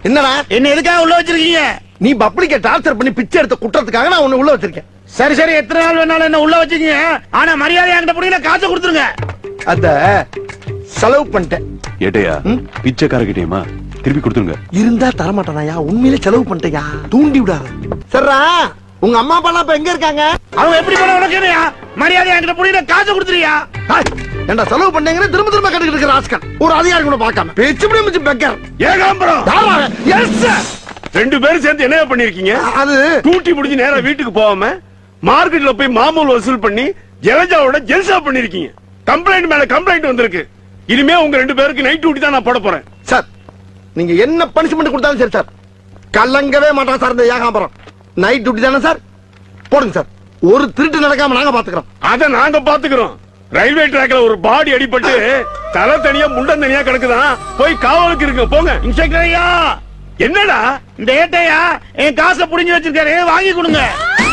என்னடா என்ன எதுக்காக உள்ள வச்சிருக்கீங்க நீ பப்ளிக்க டார்ச்சர் பண்ணி பிச்சை எடுத்த குற்றத்துக்காக நான் உன்னை உள்ள வச்சிருக்கேன் சரி சரி எத்தனை நாள் வேணாலும் என்ன உள்ள வச்சுக்கீங்க ஆனா மரியாதை என்கிட்ட புரியல காசு கொடுத்துருங்க அத செலவு பண்ணிட்டேன் ஏட்டையா ம்? பிச்சைக்காரகிட்டேமா திருப்பி கொடுத்துருங்க இருந்தா தரமாட்டானாயா உண்மையிலே செலவு பண்ணிட்டேயா தூண்டி விடாத சரிடா உங்க அம்மா அப்பா எல்லாம் இப்ப எங்க இருக்காங்க அவங்க எப்படி பண்ண உனக்கு என்னையா மரியாதை என்கிட்ட புரியல காசு கொடுத்துறியா ஹாய், ஏன்டா செலவு பண்ணீங்கன்னு திரும்ப திரும்ப கட்டுக்கிட்டு இருக்கிற ஆஸ்கர் ஒரு அதிகாரி கூட பார்க்காம பேச்சு இப்படி மிச்சு பெக்கர் ஏகாம்பரம் எஸ் ரெண்டு பேரும் சேர்ந்து என்ன பண்ணிருக்கீங்க அது டூட்டி முடிஞ்சு நேரா வீட்டுக்கு போகாம மார்க்கெட்ல போய் மாமூல் வசூல் பண்ணி ஜலஜாவோட ஜெல்சா பண்ணிருக்கீங்க கம்ப்ளைண்ட் மேல கம்ப்ளைண்ட் வந்திருக்கு இனிமே உங்க ரெண்டு பேருக்கு நைட் டியூட்டி தான் நான் போட போறேன் சார் நீங்க என்ன பனிஷ்மெண்ட் கொடுத்தாலும் சரி சார் கலங்கவே மாட்டான் சார் இந்த ஏகாம்பரம் நைட் டியூட்டி தானே சார் போடுங்க சார் ஒரு திருட்டு நடக்காம நாங்க பாத்துக்கிறோம் அத நாங்க பாத்துக்கிறோம் ரயில்வே ட்ராக்ல ஒரு பாடி அடிபட்டு தலை தனியா முண்டம் தனியா கிடக்குதான் போய் காவலுக்கு இருக்கு போங்க இன்ஸ்பெக்டர் ஐயா என்னடா இந்த ஏட்டையா என் காசை புடிஞ்சு வச்சிருக்காரு வாங்கி கொடுங்க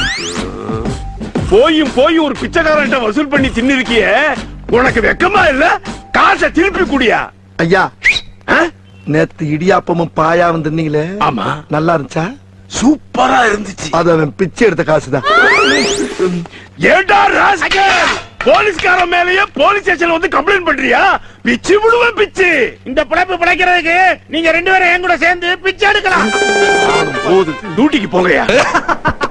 போயும் போய் ஒரு பிச்சைக்காரன்ட்ட வசூல் பண்ணி தின்னிருக்கிய உனக்கு வெக்கமா இல்ல காசை திருப்பி குடியா ஐயா ஆ? நேத்து இடியாப்பமும் பாயாவும் தின்னீங்களே ஆமா நல்லா இருந்துச்சா சூப்பரா இருந்துச்சு அது அவன் பிச்சை எடுத்த காசுதான் ஏண்டா ராஸ்கல் போலீஸ்காரன் மேலயே போலீஸ் ஸ்டேஷன் வந்து கம்ப்ளைண்ட் பண்றியா பிச்சு விடுவேன் பிச்சு இந்த பிழைப்பு பிழைக்கிறதுக்கு நீங்க ரெண்டு பேரும் என் கூட சேர்ந்து பிச்சை எடுக்கலாம் போது டியூட்டிக்கு போங்கயா